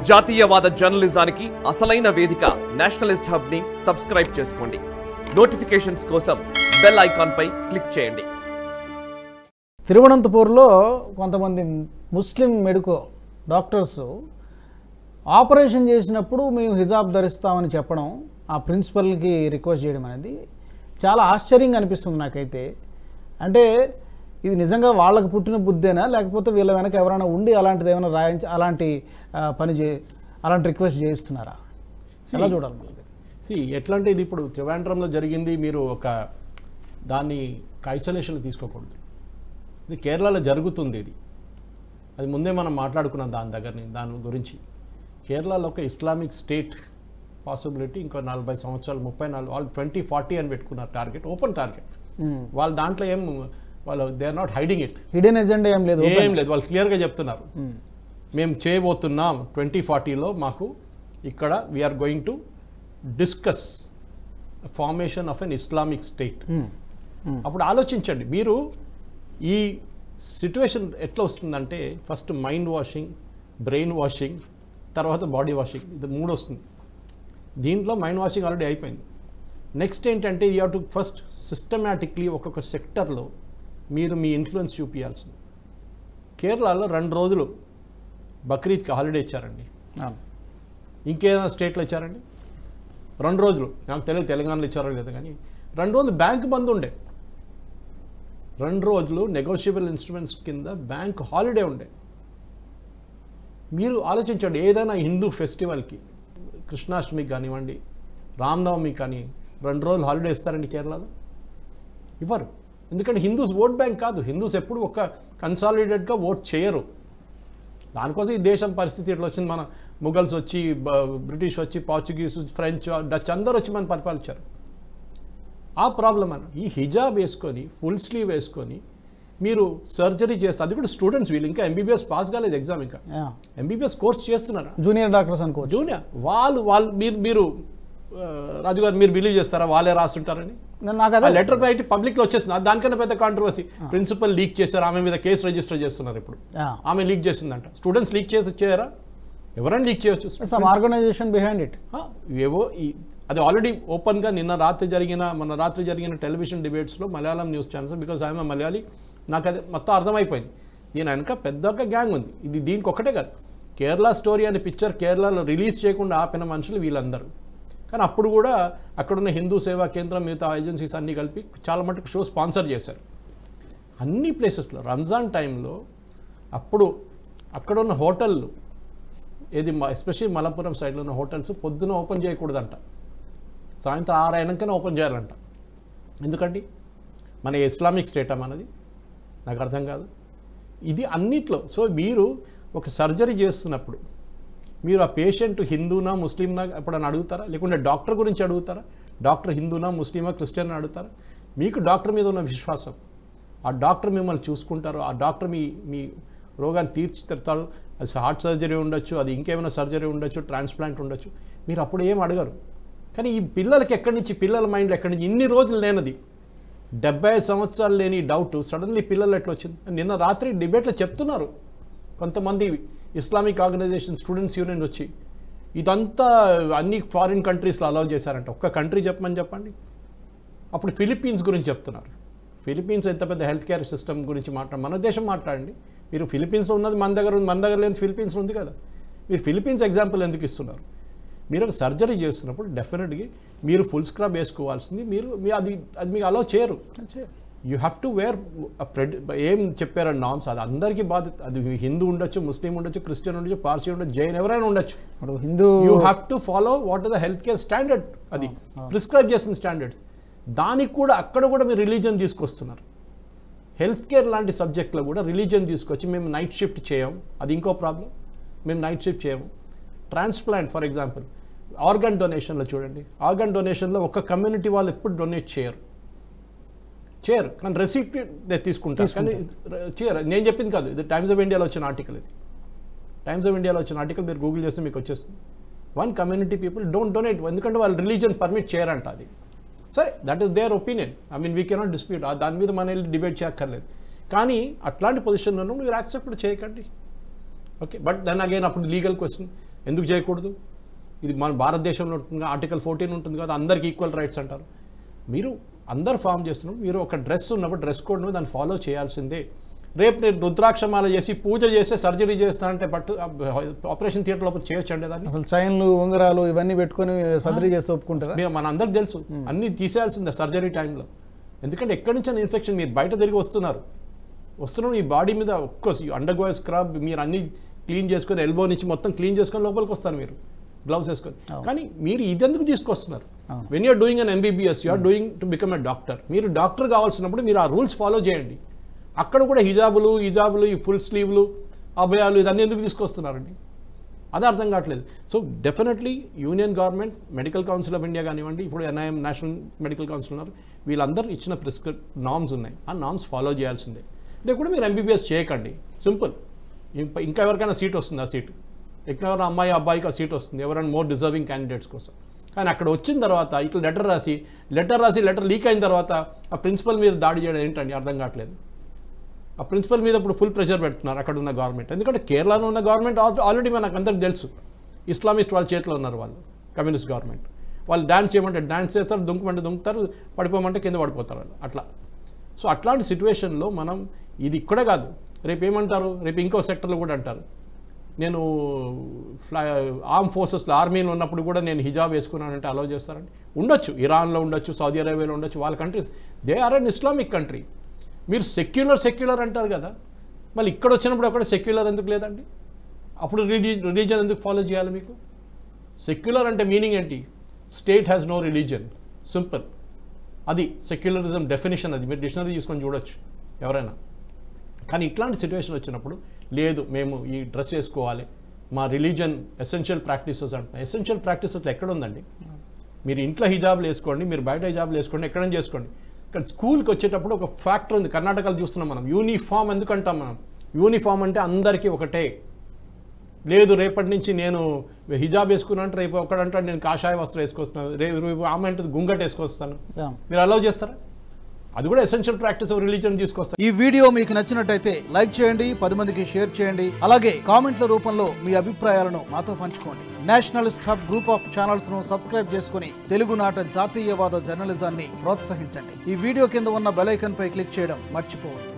జాతీయవాద జర్నలిజానికి అసలైన వేదిక నేషనలిస్ట్ హబ్ ని సబ్స్క్రైబ్ చేసుకోండి నోటిఫికేషన్స్ కోసం బెల్ ఐకాన్ పై క్లిక్ చేయండి తిరువనంతపూర్లో కొంతమంది ముస్లిం మెడికో డాక్టర్స్ ఆపరేషన్ చేసినప్పుడు మేము హిజాబ్ ధరిస్తామని చెప్పడం ఆ ప్రిన్సిపల్కి రిక్వెస్ట్ చేయడం అనేది చాలా ఆశ్చర్యంగా అనిపిస్తుంది నాకైతే అంటే ఇది నిజంగా వాళ్ళకి పుట్టిన బుద్ధేనా లేకపోతే వీళ్ళ వెనక ఎవరైనా ఉండి అలాంటిది ఏమైనా రాయించి అలాంటి ఆ, పని చే అలాంటి రిక్వెస్ట్ చేయిస్తున్నారా ఎలా చూడాలి మనకి సి ఎట్లా అంటే ఇది ఇప్పుడు త్రివేంద్రంలో జరిగింది మీరు ఒక దాన్ని ఒక ఐసోలేషన్ తీసుకోకూడదు ఇది కేరళలో జరుగుతుంది ఇది అది ముందే మనం మాట్లాడుకున్నాం దాని దగ్గరని దాని గురించి కేరళలో ఒక ఇస్లామిక్ స్టేట్ పాసిబిలిటీ ఇంకో నలభై సంవత్సరాలు ముప్పై నాలుగు వాళ్ళు ట్వంటీ ఫార్టీ అని పెట్టుకున్నారు టార్గెట్ ఓపెన్ టార్గెట్ వాళ్ళు దాంట్లో ఏం వాళ్ళు they are not hiding it hidden agenda ఏం లేదు ఏం లేదు వాళ్ళు క్లియర్గా చెప్తున్నారు మేము చేయబోతున్నాం ట్వంటీ ఫార్టీలో మాకు ఇక్కడ we are going to discuss formation of an Islamic state అప్పుడు ఆలోచించండి మీరు ఈ సిచ్యువేషన్ ఎట్లా వస్తుందంటే first mind washing brain washing తర్వాత బాడీ వాషింగ్ ఇది మూడు వస్తుంది దీంట్లో మైండ్ వాషింగ్ ఆల్రెడీ అయిపోయింది నెక్స్ట్ ఏంటంటే you have to first systematically ఒక్కొక్క సెక్టర్లో మీరు మీ ఇన్ఫ్లుయెన్స్ చూపించాల్సింది కేరళలో రెండు రోజులు బక్రీద్కి హాలిడే ఇచ్చారండి అవును. ఇంకేదైనా స్టేట్లో ఇచ్చారండి రెండు రోజులు నాకు తెలియదు తెలంగాణలో ఇచ్చారో లేదు కానీ రెండు రోజులు బ్యాంక్ బంద్ ఉండే రెండు రోజులు నెగోషియబుల్ ఇన్స్ట్రుమెంట్స్ కింద బ్యాంక్ హాలిడే ఉండే మీరు ఆలోచించండి ఏదైనా హిందూ ఫెస్టివల్కి కృష్ణాష్టమికి కానివ్వండి రామనవమి కానీ రెండు రోజులు హాలిడే ఇస్తారండి కేరళలో ఇవ్వరు ఎందుకంటే హిందూస్ ఓట్ బ్యాంక్ కాదు హిందూస్ ఎప్పుడు ఒక కన్సాలిడేట్గా ఓట్ చేయరు దానికోసం ఈ దేశం పరిస్థితి ఎట్లా వచ్చింది మన ముఘల్స్ వచ్చి బ- బ్రిటిష్ వచ్చి పోర్చుగీస్ ఫ్రెంచ్ డచ్ అందరూ వచ్చి మనం పరిపాలించారు ఆ ప్రాబ్లం అన్న ఈ హిజాబ్ వేసుకొని ఫుల్ స్లీవ్ వేసుకొని మీరు సర్జరీ చేస్తే అది కూడా స్టూడెంట్స్ వీళ్ళు ఇంకా ఎంబీబీఎస్ పాస్ కాలేదు ఎగ్జామ్ ఇంకా యా. ఎంబీబీఎస్ కోర్స్ చేస్తున్నారా జూనియర్ డాక్టర్స్ అనుకోవచ్చు జూనియర్ వాళ్ళు వాళ్ళు మీరు మీరు ఆ, రాజు గారు మీరు బిలీవ్ చేస్తారా వాళ్ళే రాస్తుంటారని నాకు ఆ అదే లెటర్ బయట పబ్లిక్ లో వచ్చేస్తుంది అది దానికన్నా పెద్ద కాంట్రవర్సీ ప్రిన్సిపల్ లీక్ చేశారు ఆమె మీద కేసు రిజిస్టర్ చేస్తున్నారు ఇప్పుడు యా. ఆమె లీక్ చేసిందంట స్టూడెంట్స్ లీక్ చేసి చేయరా ఎవరైనా లీక్ చేయొచ్చు సమ్ ఆర్గనైజేషన్ బిహైండ్ ఇట్ ఆ, ఏవో ఈ అది ఆల్రెడీ ఓపెన్గా నిన్న రాత్రి జరిగిన మొన్న రాత్రి జరిగిన టెలివిజన్ డిబేట్స్లో Malayalam news channels because I'm Malayali నాకు అది మొత్తం అర్థమైపోయింది దీని వెనక పెద్ద ఒక గ్యాంగ్ ఉంది ఇది దీనికి ఒకటే కాదు కేరళ స్టోరీ అనే పిక్చర్ కేరళలో రిలీజ్ చేయకుండా ఆపిన మనుషులు వీళ్ళందరూ కానీ అప్పుడు కూడా అక్కడున్న హిందూ సేవా కేంద్రం మిగతా ఏజెన్సీస్ అన్నీ కలిపి చాలా మటుకు షో స్పాన్సర్ చేశారు అన్ని ప్లేసెస్లో రంజాన్ టైంలో అప్పుడు అక్కడున్న హోటళ్ళు ఏది ఎస్పెషల్లీ మలపురం సైడ్లో ఉన్న హోటల్స్ పొద్దున ఓపెన్ చేయకూడదంట సాయంత్రం ఆరు అయినాకనే ఓపెన్ చేయాలంట ఎందుకండి మన ఇస్లామిక్ స్టేటా మనది నాకు అర్థం కాదు ఇది అన్నిట్లో సో మీరు ఒక సర్జరీ చేస్తున్నప్పుడు మీరు ఆ పేషెంట్ హిందూనా ముస్లింనా ఎప్పుడైనా అడుగుతారా లేకుంటే డాక్టర్ గురించి అడుగుతారా డాక్టర్ హిందూనా ముస్లిమా క్రిస్టియన్ అడుగుతారా మీకు డాక్టర్ మీద ఉన్న విశ్వాసం ఆ డాక్టర్ మిమ్మల్ని చూసుకుంటారు ఆ డాక్టర్ మీ మీ రోగాన్ని తీర్చితారు అది హార్ట్ సర్జరీ ఉండొచ్చు అది ఇంకేమైనా సర్జరీ ఉండొచ్చు ట్రాన్స్ప్లాంట్ ఉండొచ్చు మీరు అప్పుడు ఏం అడగరు కానీ ఈ పిల్లలకి ఎక్కడి నుంచి పిల్లల మైండ్లో ఎక్కడి నుంచి ఇన్ని రోజులు లేనది డెబ్బై ఐదు సంవత్సరాలు లేని డౌట్ సడన్లీ పిల్లలు ఎట్లా వచ్చింది నిన్న రాత్రి డిబేట్లో చెప్తున్నారు కొంతమంది ఇస్లామిక్ ఆర్గనైజేషన్ స్టూడెంట్స్ యూనియన్ వచ్చి ఇదంతా అన్ని ఫారిన్ కంట్రీస్లో అలౌ చేశారంట ఒక్క కంట్రీ చెప్పమని చెప్పండి అప్పుడు ఫిలిప్పీన్స్ గురించి చెప్తున్నారు ఫిలిప్పీన్స్ ఎంత పెద్ద హెల్త్ కేర్ సిస్టమ్ గురించి మాట్లాడ మన దేశం మాట్లాడండి మీరు ఫిలిప్పీన్స్లో ఉన్నది మన దగ్గర ఉంది మన దగ్గర లేని ఫిలిప్పీన్స్లో ఉంది కదా మీరు ఫిలిప్పీన్స్ ఎగ్జాంపుల్ ఎందుకు ఇస్తున్నారు మీరు ఒక సర్జరీ చేస్తున్నప్పుడు డెఫినెట్గా మీరు ఫుల్ స్క్రబ్ వేసుకోవాల్సింది మీరు మీ అది అది మీకు అలౌ చేయరు యూ హ్యావ్ టు వేర్ ఏం చెప్పారని నామ్స్ అది అందరికీ బాధ్యత అది హిందూ ఉండొచ్చు ముస్లిం ఉండొచ్చు క్రిస్టియన్ ఉండొచ్చు పార్సీ ఉండొచ్చు జైన్ ఎవరైనా ఉండొచ్చు ఇప్పుడు Hindu you have to follow what is the health care standard అది ప్రిస్క్రైబ్ చేసిన స్టాండర్డ్స్ దానికి కూడా అక్కడ కూడా మీరు రిలీజన్ తీసుకొస్తున్నారు హెల్త్ కేర్ లాంటి సబ్జెక్ట్లో కూడా రిలీజన్ తీసుకొచ్చి మేము నైట్ షిఫ్ట్ చేయం అది ఇంకో ప్రాబ్లం మేము నైట్ షిఫ్ట్ చేయము ట్రాన్స్ప్లాంట్ ఫర్ ఎగ్జాంపుల్ ఆర్గన్ డొనేషన్లో చూడండి ఆర్గన్ డొనేషన్లో ఒక కమ్యూనిటీ వాళ్ళు ఎప్పుడు డొనేట్ చేయరు చేయరు కానీ రెసిప్ట్ తీసుకుంటారు కానీ చేయరు నేను చెప్పింది కాదు ఇది టైమ్స్ ఆఫ్ ఇండియాలో వచ్చిన ఆర్టికల్ ఇది టైమ్స్ ఆఫ్ ఇండియాలో వచ్చిన ఆర్టికల్ మీరు గూగుల్ చేస్తే మీకు వచ్చేస్తుంది one community people don't donate ఎందుకంటే వాళ్ళు రిలీజన్ పర్మిట్ చేయరంట అది సరే that is their opinion I mean we cannot dispute దాని మీద మన వెళ్ళి డిబేట్ చేయక్కర్లేదు కానీ అట్లాంటి పొజిషన్లో మీరు యాక్సెప్ట్ చేయకండి ఓకే బట్ దెన్ అగైన్ అప్పుడు లీగల్ క్వశ్చన్ ఎందుకు చేయకూడదు ఇది మన భారతదేశంలో ఉంటుంది ఆర్టికల్ ఫోర్టీన్ ఉంటుంది కదా అందరికి ఈక్వల్ రైట్స్ అంటారు మీరు అందరు ఫామ్ చేస్తున్నారు మీరు ఒక డ్రెస్ ఉన్నప్పుడు డ్రెస్ కోడ్ ఉన్నప్పుడు దాన్ని ఫాలో చేయాల్సిందే రేపు నేను రుద్రాక్షమాల చేసి పూజ చేస్తే సర్జరీ చేస్తానంటే పట్టు ఆపరేషన్ థియేటర్ లోపల చేయొచ్చు అండి దాన్ని అసలు చైన్లు ఉంగరాలు ఇవన్నీ పెట్టుకొని సర్జరీ చేసి ఒప్పుకుంటారా మీరు మన అందరికి తెలుసు అన్ని తీసేయాల్సిందే సర్జరీ టైంలో ఎందుకంటే ఎక్కడి నుంచి ఇన్ఫెక్షన్ మీరు బయట తిరిగి వస్తున్నారు వస్తున్నారు మీ బాడీ మీద ఒక్కో అండర్ గోయ్ స్క్రబ్ మీరు అన్ని క్లీన్ చేసుకొని ఎల్బో నుంచి మొత్తం క్లీన్ చేసుకొని లోపలికి వస్తారు మీరు గ్లౌస్ వేసుకొని కానీ మీరు ఇదెందుకు తీసుకొస్తున్నారు when you're doing an MBBS you're doing to become a doctor మీరు డాక్టర్ కావాల్సినప్పుడు మీరు ఆ రూల్స్ ఫాలో చేయండి అక్కడ కూడా హిజాబులు హిజాబులు ఈ ఫుల్ స్లీవ్లు అభయాలు ఇదన్నీ ఎందుకు తీసుకొస్తున్నారండి అది అర్థం కావట్లేదు so definitely union government medical council of India కానివ్వండి ఇప్పుడు ఎన్ఐఎం నేషనల్ మెడికల్ కౌన్సిల్ ఉన్నారు వీళ్ళందరూ ఇచ్చిన ప్రిస్క్రిప్ నామ్స్ ఉన్నాయి ఆ నామ్స్ ఫాలో చేయాల్సిందే ఇదే కూడా మీరు ఎంబీబీఎస్ చేయకండి సింపుల్ ఇంక- ఇంకా ఎవరికైనా సీట్ వస్తుంది ఆ సీట్ ఇంకా ఎవరైనా అమ్మాయి అబ్బాయికి ఆ సీట్ వస్తుంది ఎవరైనా మోర్ డిజర్వింగ్ క్యాండిడేట్స్ కోసం కానీ అక్కడ వచ్చిన తర్వాత ఇట్లా లెటర్ రాసి లెటర్ రాసి లెటర్ లీక్ అయిన తర్వాత ఆ ప్రిన్సిపల్ మీద దాడి చేయడం ఏంటండి అర్థం కావట్లేదు ఆ ప్రిన్సిపల్ మీద ఇప్పుడు ఫుల్ ప్రెషర్ పెడుతున్నారు అక్కడ ఉన్న గవర్నమెంట్ ఎందుకంటే కేరళలో ఉన్న గవర్నమెంట్ ఆల్రెడీ మనకు అందరికి తెలుసు ఇస్లామిస్ట్ వాళ్ళ చేతిలో ఉన్నారు వాళ్ళు కమ్యూనిస్ట్ గవర్నమెంట్ వాళ్ళు డ్యాన్స్ చేయమంటే డ్యాన్స్ చేస్తారు దుంకమంటే దుంకుతారు పడిపోమంటే కింద పడిపోతారు వాళ్ళు అట్లా సో అట్లాంటి సిచ్యువేషన్లో మనం ఇది ఇక్కడే కాదు రేపు ఏమంటారు రేపు ఇంకో సెక్టర్లో కూడా అంటారు నేను ఫ్లై ఆర్మ్ ఫోర్సెస్లో ఆర్మీలో ఉన్నప్పుడు కూడా నేను హిజాబ్ వేసుకున్నానంటే అలౌ చేస్తారండి ఉండొచ్చు ఇరాన్లో ఉండొచ్చు సౌదీ అరేబియాలో ఉండొచ్చు వాళ్ళ countries they are an Islamic country మీరు సెక్యులర్ సెక్యులర్ అంటారు కదా మళ్ళీ ఇక్కడ వచ్చినప్పుడు అక్కడ సెక్యులర్ ఎందుకు లేదండి అప్పుడు రిలీ రిలీజన్ ఎందుకు ఫాలో చేయాలి మీకు సెక్యులర్ అంటే మీనింగ్ ఏంటి state has no religion simple అది సెక్యులరిజం డెఫినేషన్ అది మీరు డిక్షనరీ తీసుకొని చూడొచ్చు ఎవరైనా కానీ ఇట్లాంటి సిచ్యువేషన్ వచ్చినప్పుడు లేదు మేము ఈ డ్రెస్ వేసుకోవాలి మా రిలీజన్ ఎసెన్షియల్ ప్రాక్టీసెస్ అంటున్నాయి ఎసెన్షియల్ ప్రాక్టీసెస్ ఎక్కడ ఉందండి మీరు ఇంట్లో హిజాబ్లు వేసుకోండి మీరు బయట హిజాబ్లు వేసుకోండి ఎక్కడైనా చేసుకోండి కానీ స్కూల్కి వచ్చేటప్పుడు ఒక ఫ్యాక్టర్ ఉంది కర్ణాటకలో చూస్తున్నాం మనం యూనిఫామ్ ఎందుకు అంటాం మనం యూనిఫామ్ అంటే అందరికీ ఒకటే లేదు రేపటి నుంచి నేను హిజాబ్ వేసుకున్నాను అంటే రేపు ఒకడంటాడు నేను కాషాయ వస్త్రం వేసుకొస్తున్నాను రేపు రేపు ఆమె అంటే గుంగట్ వేసుకొస్తాను Yeah. మీరు అలౌ చేస్తారా అది కూడా ఎసెన్షియల్ ప్రాక్టీస్ ఆఫ్ రిలీజన్ తీసుకొస్తారు ఈ వీడియో మీకు నచ్చినట్టయితే లైక్ చేయండి పది మందికి షేర్ చేయండి అలాగే కామెంట్ల రూపంలో మీ అభిప్రాయాలను మాతో పంచుకోండి nationalist hub group of channels ను సబ్స్క్రైబ్ చేసుకుని తెలుగునాట జాతీయవాద జర్నలిజాన్ని ప్రోత్సహించండి ఈ వీడియో కింద ఉన్న బెల్ ఐకాన్ పై క్లిక్ చేయడం మర్చిపోవద్దు